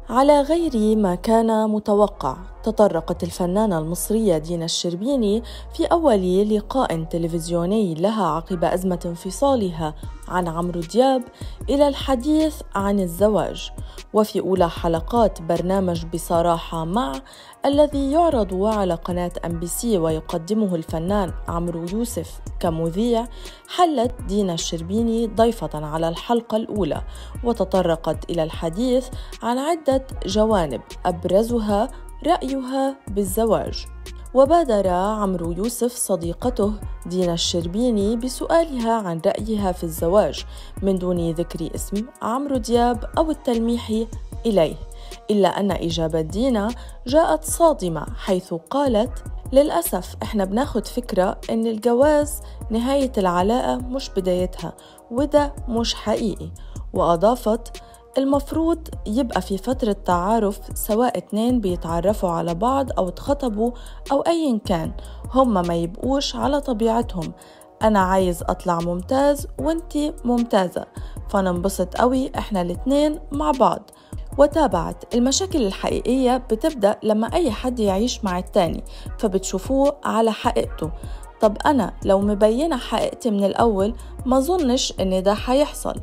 على غير ما كان متوقع تطرقت الفنانة المصرية دينا الشربيني في أول لقاء تلفزيوني لها عقب أزمة انفصالها عن عمرو دياب إلى الحديث عن الزواج وفي أولى حلقات برنامج بصراحة مع الذي يعرض على قناة أم بي سي ويقدمه الفنان عمرو يوسف كمذيع حلت دينا الشربيني ضيفة على الحلقة الأولى وتطرقت إلى الحديث عن عدة جوانب أبرزها رأيها بالزواج وبادر عمرو يوسف صديقته دينا الشربيني بسؤالها عن رأيها في الزواج من دون ذكر اسم عمرو دياب أو التلميح إليه إلا أن إجابة دينا جاءت صادمة حيث قالت للأسف إحنا بناخد فكرة إن الجواز نهاية العلاقة مش بدايتها وده مش حقيقي وأضافت المفروض يبقى في فترة تعارف سواء اتنين بيتعرفوا على بعض أو اتخطبوا أو أيا كان هما ما يبقوش على طبيعتهم أنا عايز أطلع ممتاز وانتي ممتازة فننبسط قوي إحنا الاتنين مع بعض وتابعت المشاكل الحقيقية بتبدأ لما أي حد يعيش مع التاني فبتشوفوه على حقيقته طب أنا لو مبينة حقيقتي من الأول ما ظنش إن ده حيحصل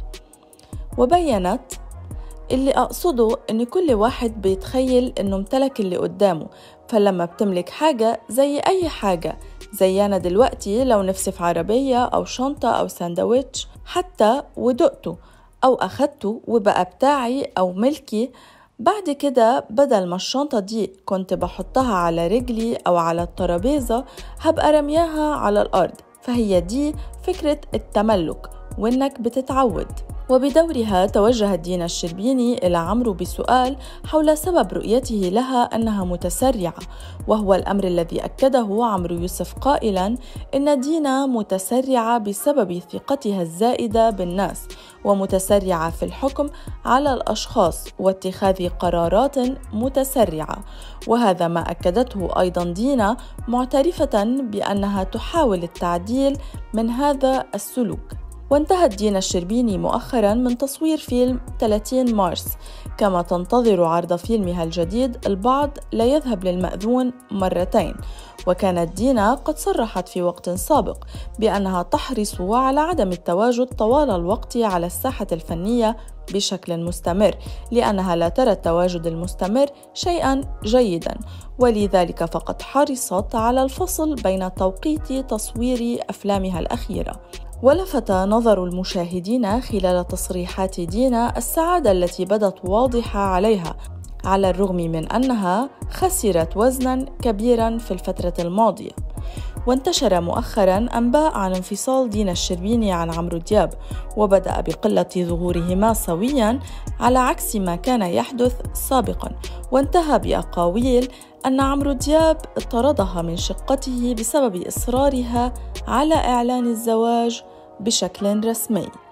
وبينت اللي أقصده إن كل واحد بيتخيل إنه امتلك اللي قدامه فلما بتملك حاجة زي أي حاجة زي أنا دلوقتي لو نفسي في عربية أو شنطة أو ساندويتش حتى ودقته أو أخدته وبقى بتاعي أو ملكي بعد كده بدل ما الشنطة دي كنت بحطها على رجلي أو على الترابيزة هبقى رمياها على الأرض فهي دي فكرة التملك وإنك بتتعود وبدورها توجهت دينا الشربيني إلى عمرو بسؤال حول سبب رؤيته لها أنها متسرعة وهو الأمر الذي أكده عمرو يوسف قائلا إن دينا متسرعة بسبب ثقتها الزائدة بالناس ومتسرعة في الحكم على الأشخاص واتخاذ قرارات متسرعة وهذا ما أكدته أيضا دينا معترفة بأنها تحاول التعديل من هذا السلوك وانتهت دينا الشربيني مؤخرا من تصوير فيلم 30 مارس كما تنتظر عرض فيلمها الجديد البعض لا يذهب للمأذون مرتين وكانت دينا قد صرحت في وقت سابق بأنها تحرص على عدم التواجد طوال الوقت على الساحة الفنية بشكل مستمر لأنها لا ترى التواجد المستمر شيئا جيدا ولذلك فقد حرصت على الفصل بين توقيت تصوير أفلامها الأخيرة ولفت نظر المشاهدين خلال تصريحات دينا السعادة التي بدت واضحة عليها على الرغم من أنها خسرت وزنا كبيرا في الفترة الماضية وانتشر مؤخرا أنباء عن انفصال دينا الشربيني عن عمرو دياب وبدأ بقلة ظهورهما سويا على عكس ما كان يحدث سابقا وانتهى بأقاويل أن عمرو دياب اطردها من شقته بسبب إصرارها على إعلان الزواج بشكل رسمي